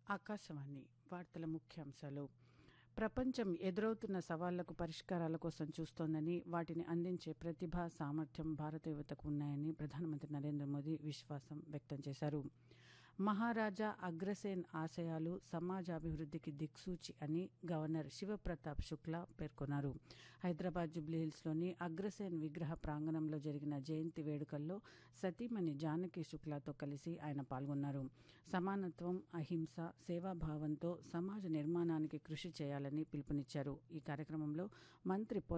ఆకాశవాణి వార్తల ముఖ్యాంశాలు ప్రపంచం ఎదురవుతున్న సవాళ్లకు పరిష్కారాల కోసం చూస్తోందని వాటిని అందించే ప్రతిభ సామర్థ్యం భారత యువతకు ఉన్నాయని ప్రధానమంత్రి నరేంద్ర మోదీ విశ్వాసం వ్యక్తం చేశారు మహారాజా అగ్రసేన్ ఆశయాలు సమాజాభివృద్ధికి దిక్సూచి అని గవర్నర్ శివప్రతాప్ శుక్లా పేర్కొన్నారు హైదరాబాద్ జుబ్లీహిల్స్లోని అగ్రసేన్ విగ్రహ ప్రాంగణంలో జరిగిన జయంతి వేడుకల్లో సతీమణి జానకి శుక్లాతో కలిసి ఆయన పాల్గొన్నారు సమానత్వం అహింస సేవాభావంతో సమాజ నిర్మాణానికి కృషి చేయాలని పిలుపునిచ్చారు ఈ కార్యక్రమంలో మంత్రి పొన్